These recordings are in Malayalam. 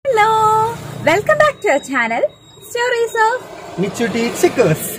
Hello welcome back to channel stories of Michutty ചിക്കേഴ്സ്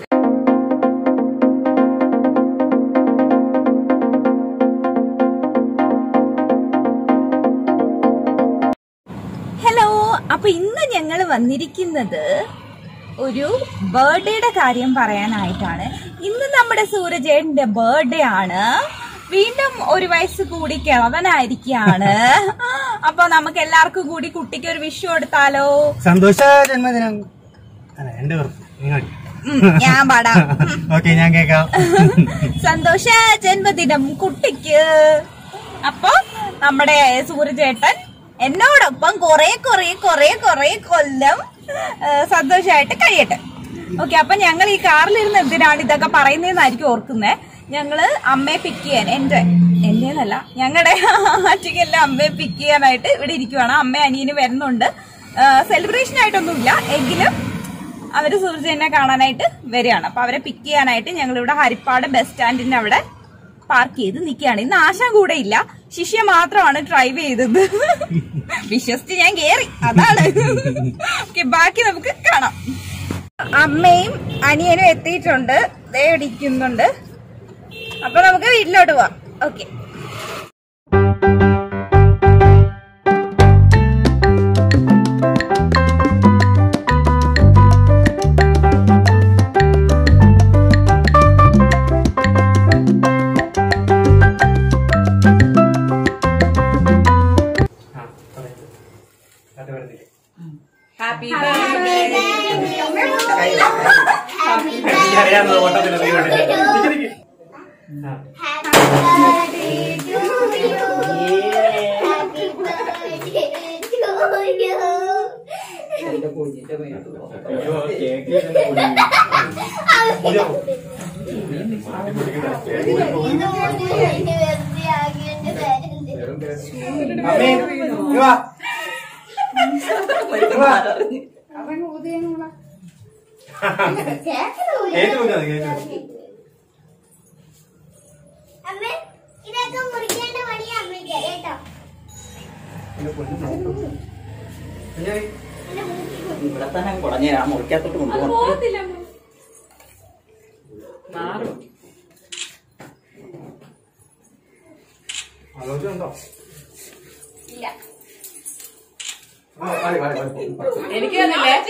ഹലോ അപ്പൊ ഇന്ന് ഞങ്ങൾ വന്നിരിക്കുന്നത് ഒരു ബർത്ത്ഡേയുടെ കാര്യം പറയാനായിട്ടാണ് ഇന്ന് നമ്മുടെ സൂരജേട്ടന്റെ ബർത്ത്ഡേ ആണ് വീണ്ടും ഒരു വയസ്സ് കൂടി കിളവനായിരിക്കാണ് അപ്പൊ നമുക്ക് എല്ലാവർക്കും കൂടി കുട്ടിക്ക് ഒരു വിഷു കൊടുത്താലോ സന്തോഷ ജന്മദിനം അല്ല എന്റെ വെറുപ്പ് നിങ്ങൾ ഉം, ഞാൻ പാടാം ഓക്കെ ഞാൻ കേക്കാം സന്തോഷ ജന്മദിനം കുട്ടിക്ക് അപ്പൊ നമ്മുടെ സൂര്യചേട്ടൻ എന്നോടൊപ്പം കൊറേ കൊറേ കൊറേ കൊറേ കൊല്ലം ആ, സന്തോഷമായിട്ട് കഴിയട്ടെ ഓക്കെ അപ്പൊ ഞങ്ങൾ ഈ കാറിലിരുന്ന് എന്തിനാണ് ഇതൊക്കെ പറയുന്നതെന്നായിരിക്കും ഓർക്കുന്നേ ഞങ്ങള് അമ്മയെ പിക്ക് ചെയ്യാൻ എന്റെ എന്റേന്നല്ല ഞങ്ങളുടെ ആറ്റിക്കെല്ലാം അമ്മയെ പിക്ക് ചെയ്യാനായിട്ട് ഇവിടെ ഇരിക്കുവാണ് അമ്മ അനിയന് വരുന്നുണ്ട് സെലിബ്രേഷൻ ആയിട്ടൊന്നുമില്ല എങ്കിലും അവര് സൂര്യനെ കാണാനായിട്ട് വരികയാണ് അപ്പൊ അവരെ പിക്ക് ചെയ്യാനായിട്ട് ഞങ്ങൾ ഇവിടെ ഹരിപ്പാട് ബസ് സ്റ്റാൻഡിന്റെ അവിടെ പാർക്ക് ചെയ്ത് നിൽക്കുകയാണ് ഇന്ന് ആശാൻ കൂടെ ഇല്ല ശിഷ്യ മാത്രമാണ് ഡ്രൈവ് ചെയ്തത് വിശ്വസിച്ച് ഞാൻ കേറി അതാണ് ഓക്കെ ബാക്കി നമുക്ക് കാണാം അമ്മയും അനിയനും എത്തിയിട്ടുണ്ട് ദേ ഇടിക്കുന്നുണ്ട് അപ്പൊ നമുക്ക് വീട്ടിലോട്ട് പോവാം ഓക്കെ അമ്മേ ഇങ്ങ് വാ. ഇങ്ങ് വാ. കേക്ക് മുറിക്കാതെ, കേക്ക് മുറി. അമ്മ ഇതൊക്കെ മുറിക്കേണ്ട പണിയാ അമ്മയ്ക്ക് കേട്ടോ എന്റെ പൊന്നു നോക്ക്. കുഞ്ഞായി, ഇവിടെ തന്നെ കുടഞ്ഞ ആ മുറിക്കകത്തോട്ട് കൊണ്ടുപോകണം ആലോചന ഉണ്ടോ? ആ, വാടി, വാടി, വാടി.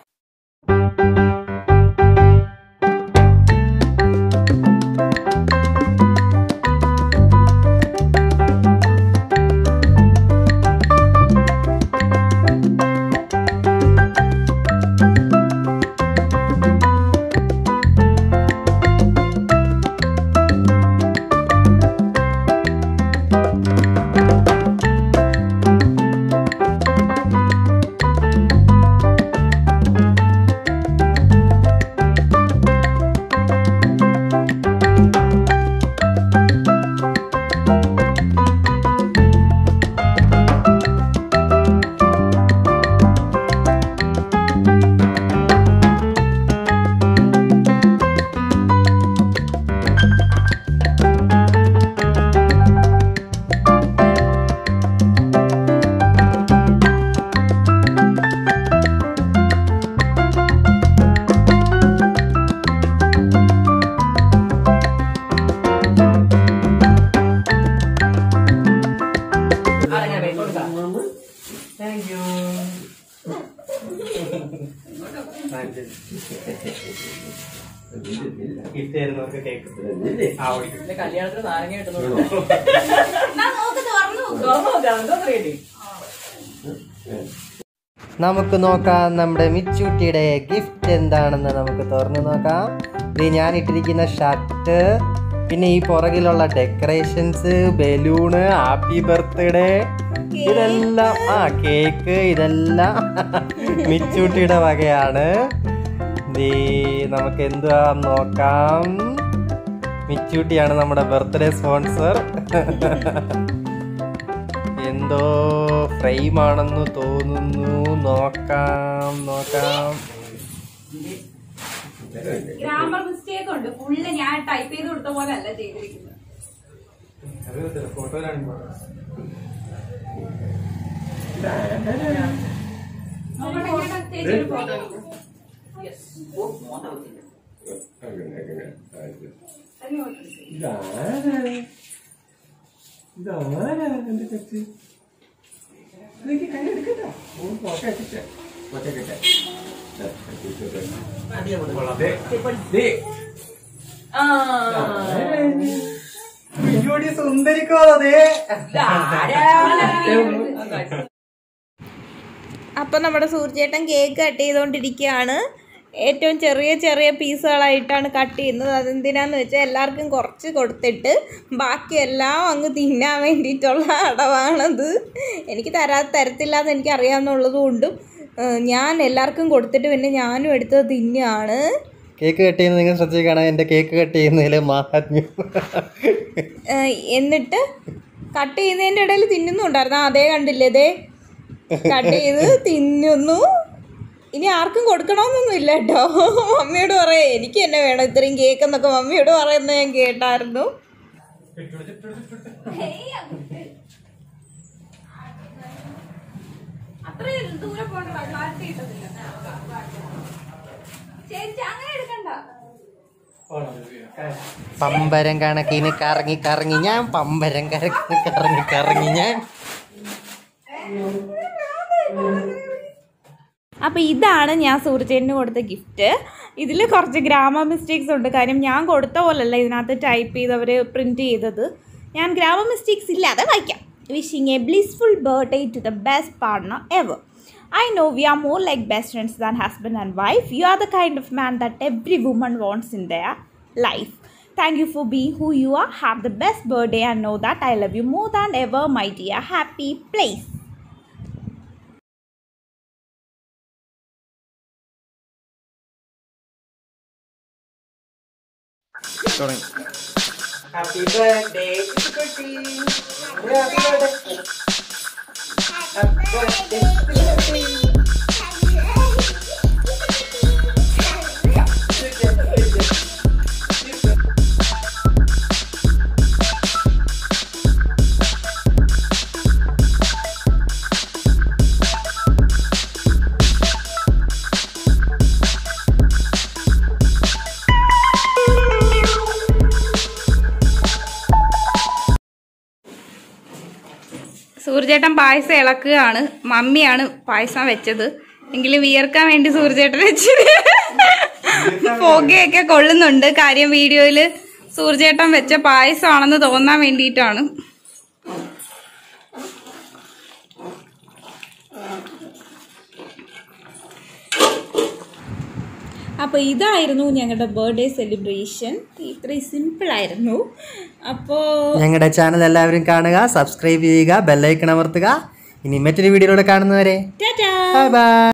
Thank you. ഗിഫ്റ്റ് തരുന്നവർക്ക് കേക്ക് ആ ഓടിക്കും കല്യാണത്തിന് നാരങ്ങ കിട്ടുന്നു നമുക്ക് നോക്കാം നമ്മുടെ മിച്ചൂട്ടിയുടെ ഗിഫ്റ്റ് എന്താണെന്ന് നമുക്ക് തുറന്നു നോക്കാം ഇത് ഞാൻ ഇട്ടിരിക്കുന്ന ഷർട്ട് പിന്നെ ഈ പുറകിലുള്ള ഡെക്കറേഷൻസ് ബലൂണ് ഹാപ്പി ബർത്ത്ഡേ ഇതെല്ലാം ആ കേക്ക് ഇതെല്ലാം മിച്ചൂട്ടിയുടെ വകയാണ് ദേ നമുക്ക് എന്തുവാ നോക്കാം മിച്ചൂട്ടിയാണ് നമ്മുടെ ബർത്ത്ഡേ സ്പോൺസർ എന്തോ ഫ്രെയിം ആണെന്ന് തോന്നുന്നു നോക്കാം നോക്കാം ഗ്രാമർ മിസ്റ്റേക്ക് ഉണ്ട് ഫുള്ള് ഞാൻ ടൈപ്പ് ചെയ്ത് കൊടുത്ത പോലെ അല്ല ചെയ്തിരിക്കുന്നത് ഫോട്ടോയിലാണ് ഓ മോനെ വെച്ചില്ല സുന്ദരിക്കോ അതെ അപ്പൊ നമ്മുടെ സൂർജേട്ടൻ കേക്ക് കട്ട് ചെയ്തുകൊണ്ടിരിക്കുകയാണ് ഏറ്റവും ചെറിയ ചെറിയ പീസുകളായിട്ടാണ് കട്ട് ചെയ്യുന്നത് അതെന്തിനാന്ന് വെച്ചാൽ എല്ലാവർക്കും കുറച്ച് കൊടുത്തിട്ട് ബാക്കിയെല്ലാം അങ്ങ് തിന്നാൻ വേണ്ടിയിട്ടുള്ള അടവാണത് എനിക്ക് തരാ തരത്തില്ല എന്ന് എനിക്ക് അറിയാമെന്നുള്ളത് കൊണ്ടും ഏഹ്, ഞാൻ എല്ലാവർക്കും കൊടുത്തിട്ട് പിന്നെ ഞാനും എടുത്ത് തിന്നുകയാണ് കേക്ക് കട്ട് ചെയ്യുന്നത് നിങ്ങൾ ശ്രദ്ധിക്കണം എൻ്റെ കേക്ക് കട്ട് ചെയ്യുന്നതിൽ മാഹാത്മ്യം ഏഹ്, എന്നിട്ട് കട്ട് ചെയ്യുന്നതിൻ്റെ ഇടയിൽ തിന്നുന്നുണ്ടായിരുന്നു ആ, അതേ കണ്ടില്ലേ ഇതേ കട്ട് ചെയ്ത് തിന്നുന്നു ഇനി ആർക്കും കൊടുക്കണമെന്നൊന്നും ഇല്ല കേട്ടോ മമ്മിയോട് പറയാ എനിക്ക് തന്നെ വേണം ഇത്രയും കേക്ക് എന്നൊക്കെ മമ്മിയോട് പറയുന്നത് ഞാൻ കേട്ടായിരുന്നു പമ്പരം കണക്കിന് കറങ്ങി കറങ്ങി ഞാൻ പമ്പരം കറങ്ങി കറങ്ങി കറങ്ങി ഞാൻ അപ്പോൾ ഇതാണ് ഞാൻ സൂര്യചേട്ടന് കൊടുത്ത ഗിഫ്റ്റ് ഇതിൽ കുറച്ച് ഗ്രാമർ മിസ്റ്റേക്സ് ഉണ്ട് കാര്യം ഞാൻ കൊടുത്ത പോലല്ല ഇതിനകത്ത് ടൈപ്പ് ചെയ്ത് അവർ പ്രിൻറ്റ് ചെയ്തത് ഞാൻ ഗ്രാമർ മിസ്റ്റേക്സ് ഇല്ലാതെ വായിക്കാം wishing a blissful birthday to the best partner ever I know we are more like best friends than husband and wife you are the kind of man that every woman wants in their life thank you for being who you are have the best birthday and know that I love you more than ever my dear happy place happy birthday സൂര്യചേട്ടൻ പായസം ഇളക്കുകയാണ് മമ്മിയാണ് പായസം വെച്ചത് എങ്കിലും വിയർക്കാൻ വേണ്ടി സൂര്യചേട്ടൻ വെച്ചത് പുകയൊക്കെ കൊള്ളുന്നുണ്ട് കാര്യം വീഡിയോയില് സൂര്യചേട്ടൻ വെച്ച പായസമാണെന്ന് തോന്നാൻ വേണ്ടിയിട്ടാണ് അപ്പോൾ ഇതായിരുന്നു ഞങ്ങളുടെ ബർത്ത്ഡേ സെലിബ്രേഷൻ ഇത്രയും സിമ്പിളായിരുന്നു അപ്പോൾ ഞങ്ങളുടെ ചാനൽ എല്ലാവരും കാണുക സബ്സ്ക്രൈബ് ചെയ്യുക ബെല്ലൈക്കൺ അമർത്തുക ഇനി മറ്റൊരു വീഡിയോയിലൂടെ കാണുന്നവരെ ടാറ്റാ ബൈ ബൈ